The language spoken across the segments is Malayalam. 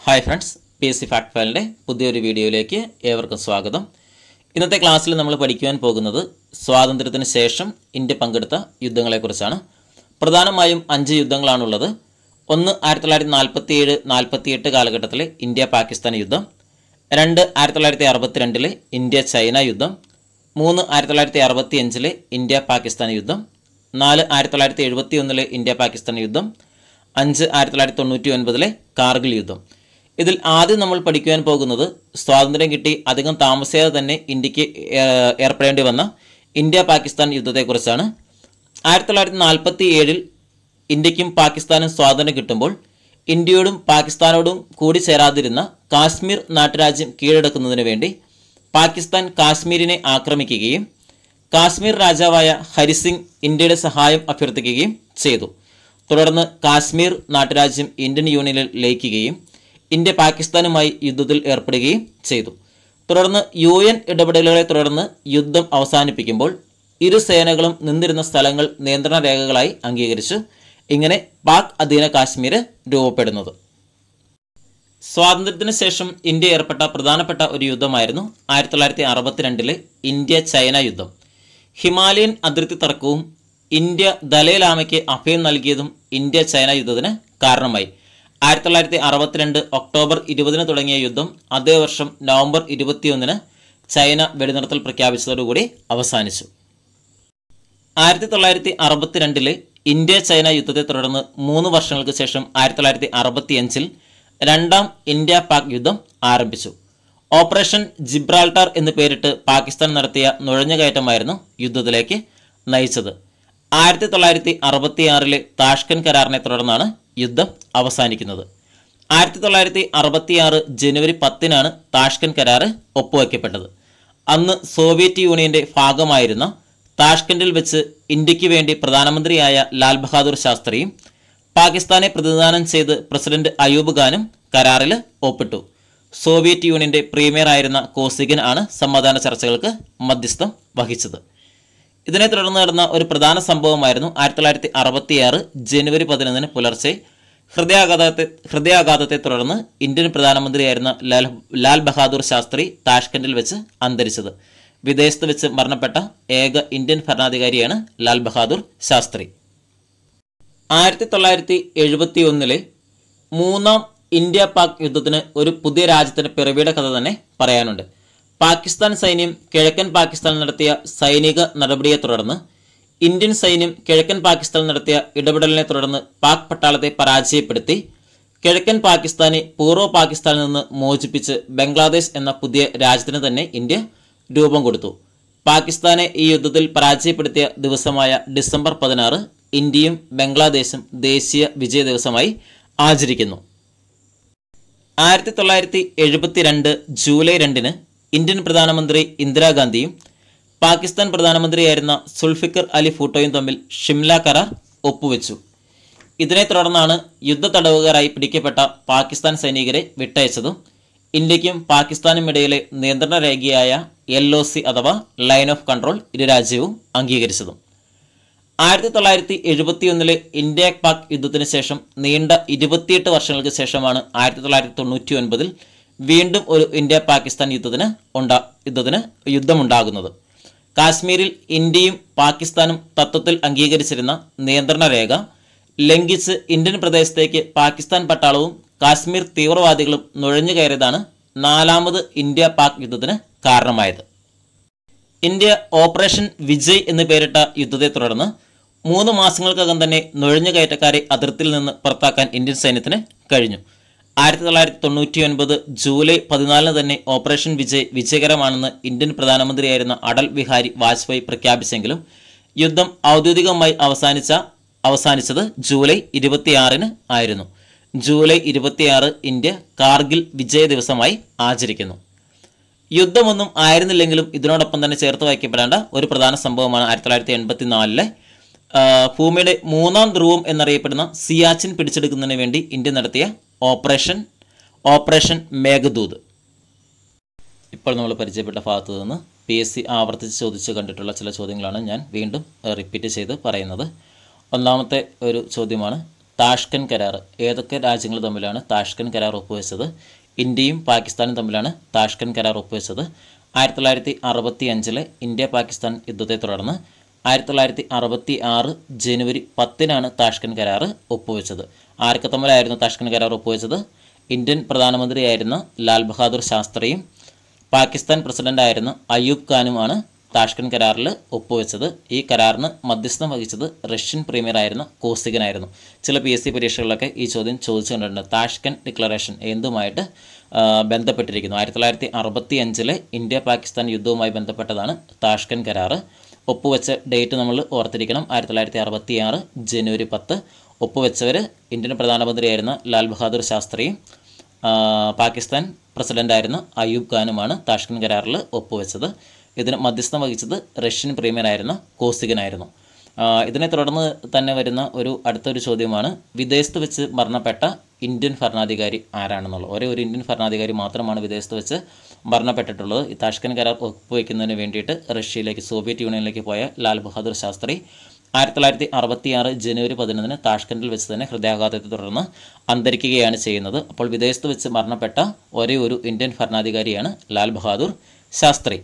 hi friends P S C fact ഫയലിൻ്റെ പുതിയൊരു വീഡിയോയിലേക്ക് ഏവർക്കും സ്വാഗതം ഇന്നത്തെ ക്ലാസ്സിൽ നമ്മൾ പഠിക്കുവാൻ പോകുന്നത് സ്വാതന്ത്ര്യത്തിന് ശേഷം ഇന്ത്യ പങ്കെടുത്ത യുദ്ധങ്ങളെക്കുറിച്ചാണ് പ്രധാനമായും അഞ്ച് യുദ്ധങ്ങളാണുള്ളത് ഒന്ന് ആയിരത്തി തൊള്ളായിരത്തി നാൽപ്പത്തി ഏഴ് നാൽപ്പത്തിയെട്ട് കാലഘട്ടത്തിലെ ഇന്ത്യ പാകിസ്ഥാൻ യുദ്ധം രണ്ട് ആയിരത്തി തൊള്ളായിരത്തി അറുപത്തിരണ്ടിലെ ഇന്ത്യ ചൈന യുദ്ധം മൂന്ന് ആയിരത്തി തൊള്ളായിരത്തി അറുപത്തി അഞ്ചിലെ ഇന്ത്യ പാകിസ്ഥാൻ യുദ്ധം നാല് ആയിരത്തി തൊള്ളായിരത്തി എഴുപത്തി ഒന്നിലെ ഇന്ത്യ പാകിസ്ഥാൻ യുദ്ധം അഞ്ച് ആയിരത്തി തൊള്ളായിരത്തി തൊണ്ണൂറ്റി ഒൻപതിലെ കാർഗിൽ യുദ്ധം ഇതിൽ ആദ്യം നമ്മൾ പഠിക്കുവാൻ പോകുന്നത് സ്വാതന്ത്ര്യം കിട്ടി അധികം താമസിയാതെ തന്നെ ഇന്ത്യക്ക് ഏ- ഏർപ്പെടേണ്ടി വന്ന ഇന്ത്യ പാകിസ്ഥാൻ യുദ്ധത്തെക്കുറിച്ചാണ് ആയിരത്തി തൊള്ളായിരത്തി നാൽപ്പത്തി ഏഴിൽ ഇന്ത്യക്കും പാകിസ്ഥാനും സ്വാതന്ത്ര്യം കിട്ടുമ്പോൾ ഇന്ത്യയോടും പാകിസ്ഥാനോടും കൂടി ചേരാതിരുന്ന കാശ്മീർ നാട്ടുരാജ്യം കീഴടക്കുന്നതിന് വേണ്ടി പാകിസ്ഥാൻ കാശ്മീരിനെ ആക്രമിക്കുകയും കാശ്മീർ രാജാവായ ഹരിസിംഗ് ഇന്ത്യയുടെ സഹായം അഭ്യർത്ഥിക്കുകയും ചെയ്തു തുടർന്ന് കാശ്മീർ നാട്ടുരാജ്യം ഇന്ത്യൻ യൂണിയനിൽ ലയിക്കുകയും ഇന്ത്യ പാകിസ്ഥാനുമായി യുദ്ധത്തിൽ ഏർപ്പെടുകയും ചെയ്തു തുടർന്ന് യു എൻ ഇടപെടലുകളെ തുടർന്ന് യുദ്ധം അവസാനിപ്പിക്കുമ്പോൾ ഇരു സേനകളും നിന്നിരുന്ന സ്ഥലങ്ങൾ നിയന്ത്രണ രേഖകളായി അംഗീകരിച്ചു ഇങ്ങനെ പാക് അധീന കാശ്മീർ രൂപപ്പെടുന്നത് സ്വാതന്ത്ര്യത്തിന് ശേഷം ഇന്ത്യ ഏർപ്പെട്ട പ്രധാനപ്പെട്ട ഒരു യുദ്ധമായിരുന്നു ആയിരത്തി തൊള്ളായിരത്തി അറുപത്തിരണ്ടിലെ ഇന്ത്യ ചൈന യുദ്ധം ഹിമാലയൻ അതിർത്തി തർക്കവും ഇന്ത്യ ദലൈലാമയ്ക്ക് അഭയം നൽകിയതും ഇന്ത്യ ചൈന യുദ്ധത്തിന് കാരണമായി ആയിരത്തി തൊള്ളായിരത്തി അറുപത്തിരണ്ട് ഒക്ടോബർ ഇരുപതിന് തുടങ്ങിയ യുദ്ധം അതേ വർഷം നവംബർ ഇരുപത്തിയൊന്നിന് ചൈന വെടിനിർത്തൽ പ്രഖ്യാപിച്ചതോടുകൂടി അവസാനിച്ചു ആയിരത്തി തൊള്ളായിരത്തി അറുപത്തിരണ്ടിലെ ഇന്ത്യ ചൈന യുദ്ധത്തെ തുടർന്ന് മൂന്ന് വർഷങ്ങൾക്ക് ശേഷം ആയിരത്തി തൊള്ളായിരത്തി അറുപത്തിയഞ്ചിൽ രണ്ടാം ഇന്ത്യ പാക് യുദ്ധം ആരംഭിച്ചു ഓപ്പറേഷൻ ജിബ്രാൾട്ടർ എന്ന് പേരിട്ട് പാകിസ്ഥാൻ നടത്തിയ നുഴഞ്ഞുകയറ്റമായിരുന്നു യുദ്ധത്തിലേക്ക് നയിച്ചത് ആയിരത്തി തൊള്ളായിരത്തി അറുപത്തിയാറിലെ താഷ്കൻ കരാറിനെ തുടർന്നാണ് യുദ്ധം അവസാനിക്കുന്നത് ആയിരത്തി തൊള്ളായിരത്തി അറുപത്തിയാറ് ജനുവരി പത്തിനാണ് താഷ്കൻ കരാറ് ഒപ്പുവയ്ക്കപ്പെട്ടത് അന്ന് സോവിയറ്റ് യൂണിയന്റെ ഭാഗമായിരുന്ന താഷ്കൻഡിൽ വെച്ച് ഇന്ത്യക്ക് വേണ്ടി പ്രധാനമന്ത്രിയായ ലാൽ ബഹാദൂർ ശാസ്ത്രിയും പാകിസ്ഥാനെ പ്രതിനിധാനം ചെയ്ത് പ്രസിഡന്റ് അയൂബ് ഖാനും കരാറിൽ ഒപ്പിട്ടു സോവിയറ്റ് യൂണിയന്റെ പ്രീമിയർ ആയിരുന്ന കോസിഗൻ ആണ് സമാധാന ചർച്ചകൾക്ക് മധ്യസ്ഥം വഹിച്ചത് ഇതിനെ തുടർന്ന് നടന്ന ഒരു പ്രധാന സംഭവമായിരുന്നു ആയിരത്തി തൊള്ളായിരത്തി അറുപത്തിയാറ് ജനുവരി പതിനൊന്നിന് പുലർച്ചെ ഹൃദയാഘാതത്തെ ഹൃദയാഘാതത്തെ തുടർന്ന് ഇന്ത്യൻ പ്രധാനമന്ത്രിയായിരുന്ന ലാൽ ലാൽ ബഹാദൂർ ശാസ്ത്രി താഷ്കൻഡിൽ വെച്ച് അന്തരിച്ചത് വിദേശത്ത് വെച്ച് മരണപ്പെട്ട ഏക ഇന്ത്യൻ ഭരണാധികാരിയാണ് ലാൽ ബഹാദൂർ ശാസ്ത്രി ആയിരത്തി തൊള്ളായിരത്തി എഴുപത്തി ഒന്നിലെ മൂന്നാം ഇന്ത്യ പാക് യുദ്ധത്തിന് ഒരു പുതിയ രാജ്യത്തിന്റെ പിറവിയുടെ കഥ തന്നെ പറയാനുണ്ട് പാകിസ്ഥാൻ സൈന്യം കിഴക്കൻ പാകിസ്ഥാനിൽ നടത്തിയ സൈനിക നടപടിയെ തുടർന്ന് ഇന്ത്യൻ സൈന്യം കിഴക്കൻ പാകിസ്ഥാനിൽ നടത്തിയ ഇടപെടലിനെ തുടർന്ന് പാക് പട്ടാളത്തെ പരാജയപ്പെടുത്തി കിഴക്കൻ പാകിസ്ഥാനെ പൂർവ്വ പാകിസ്ഥാനിൽ നിന്ന് മോചിപ്പിച്ച് ബംഗ്ലാദേശ് എന്ന പുതിയ രാജ്യത്തിന് തന്നെ ഇന്ത്യ രൂപം കൊടുത്തു പാകിസ്ഥാനെ ഈ യുദ്ധത്തിൽ പരാജയപ്പെടുത്തിയ ദിവസമായ ഡിസംബർ പതിനാറ് ഇന്ത്യയും ബംഗ്ലാദേശും ദേശീയ വിജയ ദിവസമായി ആചരിക്കുന്നു ആയിരത്തി തൊള്ളായിരത്തി എഴുപത്തിരണ്ട് ജൂലൈ രണ്ടിന് ഇന്ത്യൻ പ്രധാനമന്ത്രി ഇന്ദിരാഗാന്ധിയും പാകിസ്ഥാൻ പ്രധാനമന്ത്രിയായിരുന്ന സുൽഫിക്കർ അലി ഭൂട്ടോയും തമ്മിൽ ഷിംല കരാർ ഒപ്പുവെച്ചു ഇതിനെ തുടർന്നാണ് യുദ്ധ തടവുകാരായി പിടിക്കപ്പെട്ട പാകിസ്ഥാൻ സൈനികരെ വിട്ടയച്ചതും ഇന്ത്യക്കും പാകിസ്ഥാനും ഇടയിലെ നിയന്ത്രണ രേഖയായ എൽ ഒ സി അഥവാ ലൈൻ ഓഫ് കൺട്രോൾ ഇരു രാജ്യവും അംഗീകരിച്ചതും ആയിരത്തി തൊള്ളായിരത്തി എഴുപത്തിയൊന്നിലെ ഇന്ത്യ പാക് യുദ്ധത്തിന് ശേഷം നീണ്ട ഇരുപത്തിയെട്ട് വർഷങ്ങൾക്ക് ശേഷമാണ് ആയിരത്തി തൊള്ളായിരത്തി തൊണ്ണൂറ്റി ഒൻപതിൽ വീണ്ടും ഒരു ഇന്ത്യ പാകിസ്ഥാൻ യുദ്ധത്തിന് ഉണ്ടാ യുദ്ധത്തിന് യുദ്ധമുണ്ടാകുന്നത് കാശ്മീരിൽ ഇന്ത്യയും പാകിസ്ഥാനും തത്വത്തിൽ അംഗീകരിച്ചിരുന്ന നിയന്ത്രണ രേഖ ലംഘിച്ച് ഇന്ത്യൻ പ്രദേശത്തേക്ക് പാകിസ്ഥാൻ പട്ടാളവും കാശ്മീർ തീവ്രവാദികളും നുഴഞ്ഞു കയറിയതാണ് നാലാമത് ഇന്ത്യ പാക് യുദ്ധത്തിന് കാരണമായത് ഇന്ത്യ ഓപ്പറേഷൻ വിജയ് എന്ന് പേരിട്ട യുദ്ധത്തെ തുടർന്ന് മൂന്ന് മാസങ്ങൾക്കകം തന്നെ നുഴഞ്ഞുകയറ്റക്കാരെ അതിർത്തിയിൽ നിന്ന് പുറത്താക്കാൻ ഇന്ത്യൻ സൈന്യത്തിന് കഴിഞ്ഞു ആയിരത്തി തൊള്ളായിരത്തി തൊണ്ണൂറ്റി ഒൻപത് ജൂലൈ പതിനാലിന് തന്നെ ഓപ്പറേഷൻ വിജയ് വിജയകരമാണെന്ന് ഇന്ത്യൻ പ്രധാനമന്ത്രിയായിരുന്ന അടൽ ബിഹാരി വാജ്പേയി പ്രഖ്യാപിച്ചെങ്കിലും യുദ്ധം ഔദ്യോഗികമായി അവസാനിച്ച അവസാനിച്ചത് ജൂലൈ ഇരുപത്തിയാറിന് ആയിരുന്നു ജൂലൈ ഇരുപത്തിയാറ് ഇന്ത്യ കാർഗിൽ വിജയ ദിവസമായി ആചരിക്കുന്നു യുദ്ധമൊന്നും ആയിരുന്നില്ലെങ്കിലും ഇതിനോടൊപ്പം തന്നെ ചേർത്ത് വയ്ക്കപ്പെടേണ്ട ഒരു പ്രധാന സംഭവമാണ് ആയിരത്തി തൊള്ളായിരത്തി എൺപത്തി നാലിലെ ഭൂമിയുടെ മൂന്നാം ധ്രുവം എന്നറിയപ്പെടുന്ന സിയാച്ചിൻ പിടിച്ചെടുക്കുന്നതിന് വേണ്ടി ഇന്ത്യ നടത്തിയ ഓപ്പറേഷൻ ഓപ്പറേഷൻ മേഘദൂത് ഇപ്പോൾ നമ്മൾ പരിചയപ്പെട്ട ഭാഗത്തു നിന്ന് പി എസ് സി ആവർത്തിച്ച് ചോദിച്ച് കണ്ടിട്ടുള്ള ചില ചോദ്യങ്ങളാണ് ഞാൻ വീണ്ടും റിപ്പീറ്റ് ചെയ്ത് പറയുന്നത് ഒന്നാമത്തെ ഒരു ചോദ്യമാണ് താഷ്കൻ കരാർ ഏതൊക്കെ രാജ്യങ്ങൾ തമ്മിലാണ് താഷ്കൻ കരാർ ഒപ്പുവെച്ചത് ഇന്ത്യയും പാകിസ്ഥാനും തമ്മിലാണ് താഷ്കൻ കരാർ ഒപ്പുവെച്ചത് ആയിരത്തി തൊള്ളായിരത്തി അറുപത്തി അഞ്ചിലെ ഇന്ത്യ പാകിസ്ഥാൻ യുദ്ധത്തെ തുടർന്ന് ആയിരത്തി തൊള്ളായിരത്തി അറുപത്തി ആറ് ജനുവരി പത്തിനാണ് താഷ്കൻ കരാർ ഒപ്പുവെച്ചത് ആരൊക്കെ തമ്മിലായിരുന്നു താഷ്കൻ കരാർ ഒപ്പുവെച്ചത് ഇന്ത്യൻ പ്രധാനമന്ത്രിയായിരുന്ന ലാൽ ബഹാദൂർ ശാസ്ത്രിയും പാകിസ്ഥാൻ പ്രസിഡന്റായിരുന്ന അയ്യൂബ് ഖാനുമാണ് താഷ്കൻ കരാറിൽ ഒപ്പുവെച്ചത് ഈ കരാറിന് മധ്യസ്ഥം വഹിച്ചത് റഷ്യൻ പ്രീമിയറായിരുന്ന കോസിഗനായിരുന്നു ചില പി എസ് സി പരീക്ഷകളിലൊക്കെ ഈ ചോദ്യം ചോദിച്ചു കണ്ടിട്ടുണ്ട് താഷ്കൻ ഡിക്ലറേഷൻ എന്തുമായിട്ട് ആ, ബന്ധപ്പെട്ടിരിക്കുന്നു ആയിരത്തി തൊള്ളായിരത്തി അറുപത്തി അഞ്ചിലെ ഇന്ത്യ പാകിസ്ഥാൻ യുദ്ധവുമായി ബന്ധപ്പെട്ടതാണ് താഷ്കൻ കരാറ് ഒപ്പുവെച്ച ഡേറ്റ് നമ്മൾ ഓർത്തിരിക്കണം ആയിരത്തി തൊള്ളായിരത്തി അറുപത്തി ആറ് ജനുവരി പത്ത് ഒപ്പുവെച്ചവർ ഇന്ത്യൻ പ്രധാനമന്ത്രിയായിരുന്ന ലാൽ ബഹാദൂർ ശാസ്ത്രിയും ആ, പാകിസ്ഥാൻ പ്രസിഡന്റായിരുന്ന അയ്യൂബ് ഖാനുമാണ് താഷ്കൻ കരാറിൽ ഒപ്പുവെച്ചത് ഇതിന് മധ്യസ്ഥം വഹിച്ചത് റഷ്യൻ പ്രീമിയറായിരുന്ന കോസിഗനായിരുന്നു ആ, ഇതിനെ തുടർന്ന് തന്നെ വരുന്ന ഒരു അടുത്തൊരു ചോദ്യമാണ് വിദേശത്ത് വെച്ച് മരണപ്പെട്ട ഇന്ത്യൻ ഭരണാധികാരി ആരാണെന്നുള്ളത് ഒരേ ഒരു ഇന്ത്യൻ ഭരണാധികാരി മാത്രമാണ് വിദേശത്ത് വെച്ച് മരണപ്പെട്ടിട്ടുള്ളത് ഈ താഷ്കൻ കരാർ ഒപ്പുവയ്ക്കുന്നതിന് വേണ്ടിയിട്ട് റഷ്യയിലേക്ക് സോവിയറ്റ് യൂണിയനിലേക്ക് പോയ ലാൽ ബഹാദൂർ ശാസ്ത്രി ആയിരത്തി തൊള്ളായിരത്തി അറുപത്തി ആറ് ജനുവരി പതിനൊന്നിന് താഷ്കൻഡിൽ വെച്ച് തന്നെ ഹൃദയാഘാതത്തെ തുടർന്ന് അന്തരിക്കുകയാണ് ചെയ്യുന്നത് അപ്പോൾ വിദേശത്ത് വെച്ച് മരണപ്പെട്ട ഒരേ ഒരു ഇന്ത്യൻ ഭരണാധികാരിയാണ് ലാൽ ബഹാദൂർ ശാസ്ത്രി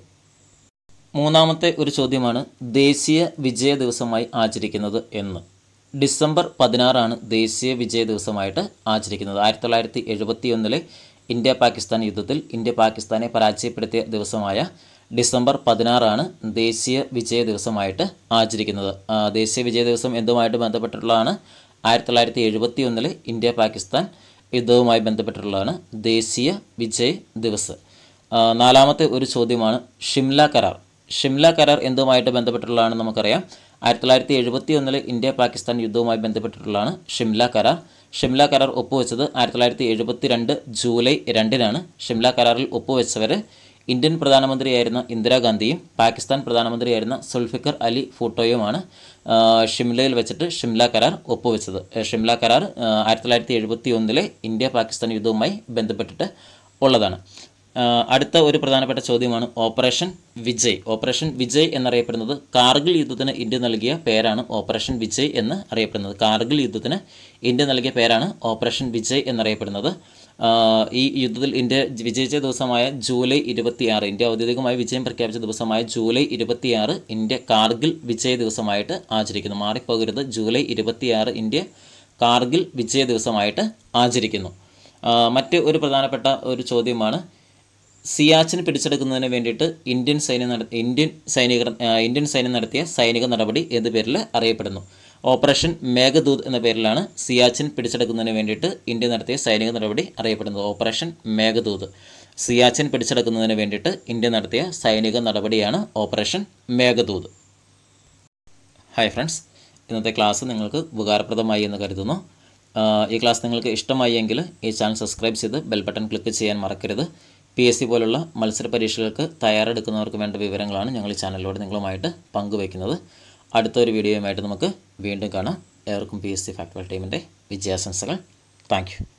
മൂന്നാമത്തെ ഒരു ചോദ്യമാണ് ദേശീയ വിജയ ദിവസമായി ആചരിക്കുന്നത് എന്ന് ഡിസംബർ പതിനാറാണ് ദേശീയ വിജയ ദിവസമായിട്ട് ആചരിക്കുന്നത് ആയിരത്തി തൊള്ളായിരത്തി എഴുപത്തി ഒന്നിലെ ഇന്ത്യ പാകിസ്ഥാൻ യുദ്ധത്തിൽ ഇന്ത്യ പാകിസ്ഥാനെ പരാജയപ്പെടുത്തിയ ദിവസമായ ഡിസംബർ പതിനാറാണ് ദേശീയ വിജയ ദിവസമായിട്ട് ആചരിക്കുന്നത് ആ, ദേശീയ വിജയ ദിവസം എന്തുമായിട്ട് ബന്ധപ്പെട്ടിട്ടുള്ളതാണ് ആയിരത്തി തൊള്ളായിരത്തി എഴുപത്തി ഒന്നിലെ ഇന്ത്യ പാകിസ്ഥാൻ യുദ്ധവുമായി ബന്ധപ്പെട്ടിട്ടുള്ളതാണ് ദേശീയ വിജയ് ദിവസ് ആ, നാലാമത്തെ ഒരു ചോദ്യമാണ് ഷിംല കരാർ ഷിംല കരാർ എന്തുമായിട്ട് ബന്ധപ്പെട്ടിട്ടുള്ളതാണെന്ന് നമുക്കറിയാം ആയിരത്തി തൊള്ളായിരത്തി എഴുപത്തി ഒന്നിലെ ഇന്ത്യ പാകിസ്ഥാൻ യുദ്ധവുമായി ബന്ധപ്പെട്ടിട്ടുള്ളതാണ് ഷിംല കരാർ ഷിംല കരാർ ഒപ്പുവെച്ചത് ആയിരത്തി തൊള്ളായിരത്തി എഴുപത്തി രണ്ട് ജൂലൈ രണ്ടിനാണ് ഷിംല കരാറിൽ ഒപ്പുവെച്ചവർ ഇന്ത്യൻ പ്രധാനമന്ത്രിയായിരുന്ന ഇന്ദിരാഗാന്ധിയും പാകിസ്ഥാൻ പ്രധാനമന്ത്രിയായിരുന്ന സുൽഫിക്കർ അലി ഫൂട്ടോയുമാണ് ആ, ഷിംലയിൽ വെച്ചിട്ട് ഷിംല കരാർ ഒപ്പുവെച്ചത് ഏ, ഷിംല കരാർ ആ, ആയിരത്തി തൊള്ളായിരത്തി എഴുപത്തി ഒന്നിലെ ഇന്ത്യ പാകിസ്ഥാൻ യുദ്ധവുമായി ബന്ധപ്പെട്ടിട്ട് ഉള്ളതാണ് ആ, അടുത്ത ഒരു പ്രധാനപ്പെട്ട ചോദ്യമാണ് ഓപ്പറേഷൻ വിജയ് ഓപ്പറേഷൻ വിജയ് എന്നറിയപ്പെടുന്നത് കാർഗിൽ യുദ്ധത്തിന് ഇന്ത്യ നൽകിയ പേരാണ് ഓപ്പറേഷൻ വിജയ് എന്ന് അറിയപ്പെടുന്നത് കാർഗിൽ യുദ്ധത്തിന് ഇന്ത്യ നൽകിയ പേരാണ് ഓപ്പറേഷൻ വിജയ് എന്നറിയപ്പെടുന്നത് ആ, ഈ യുദ്ധത്തിൽ ഇന്ത്യ വിജയിച്ച ദിവസമായ ജൂലൈ ഇരുപത്തിയാറ് ഇന്ത്യ ഔദ്യോഗികമായി വിജയം പ്രഖ്യാപിച്ച ദിവസമായ ജൂലൈ ഇരുപത്തിയാറ് ഇന്ത്യ കാർഗിൽ വിജയ ദിവസമായിട്ട് ആചരിക്കുന്നു മാറിപ്പോകരുത് ജൂലൈ ഇരുപത്തിയാറ് ഇന്ത്യ കാർഗിൽ വിജയ ദിവസമായിട്ട് ആചരിക്കുന്നു ആ, മറ്റ് ഒരു പ്രധാനപ്പെട്ട ഒരു ചോദ്യമാണ് സിയാച്ചിൻ പിടിച്ചെടുക്കുന്നതിന് വേണ്ടിയിട്ട് ഇന്ത്യൻ സൈന്യം നട ഇന്ത്യൻ സൈനികർ ആ, ഇന്ത്യൻ സൈന്യം നടത്തിയ സൈനിക നടപടി എന്ന പേരിൽ അറിയപ്പെടുന്നു ഓപ്പറേഷൻ മേഘദൂത് എന്ന പേരിലാണ് സിയാച്ചിൻ പിടിച്ചെടുക്കുന്നതിന് വേണ്ടിയിട്ട് ഇന്ത്യ നടത്തിയ സൈനിക നടപടി അറിയപ്പെടുന്നത് ഓപ്പറേഷൻ മേഘദൂത് സിയാച്ചിൻ പിടിച്ചെടുക്കുന്നതിന് വേണ്ടിയിട്ട് ഇന്ത്യ നടത്തിയ സൈനിക നടപടിയാണ് ഓപ്പറേഷൻ മേഘദൂത് ഹായ് ഫ്രണ്ട്സ് ഇന്നത്തെ ക്ലാസ് നിങ്ങൾക്ക് ഉപകാരപ്രദമായി എന്ന് കരുതുന്നു ആ, ഈ ക്ലാസ് നിങ്ങൾക്ക് ഇഷ്ടമായി എങ്കിൽ ഈ ചാനൽ സബ്സ്ക്രൈബ് ചെയ്ത് ബെൽ ബട്ടൺ ക്ലിക്ക് ചെയ്യാൻ മറക്കരുത് പി എസ് സി പോലുള്ള മത്സര പരീക്ഷകൾക്ക് തയ്യാറെടുക്കുന്നവർക്ക് വേണ്ട വിവരങ്ങളാണ് ഞങ്ങൾ ഈ ചാനലിലൂടെ നിങ്ങളുമായിട്ട് പങ്കുവയ്ക്കുന്നത് അടുത്തൊരു വീഡിയോയുമായിട്ട് നമുക്ക് വീണ്ടും കാണാം ഏവർക്കും പി എസ് സി ഫാക്ടറി ടീമിൻ്റെ വിജയാശംസകൾ താങ്ക് യു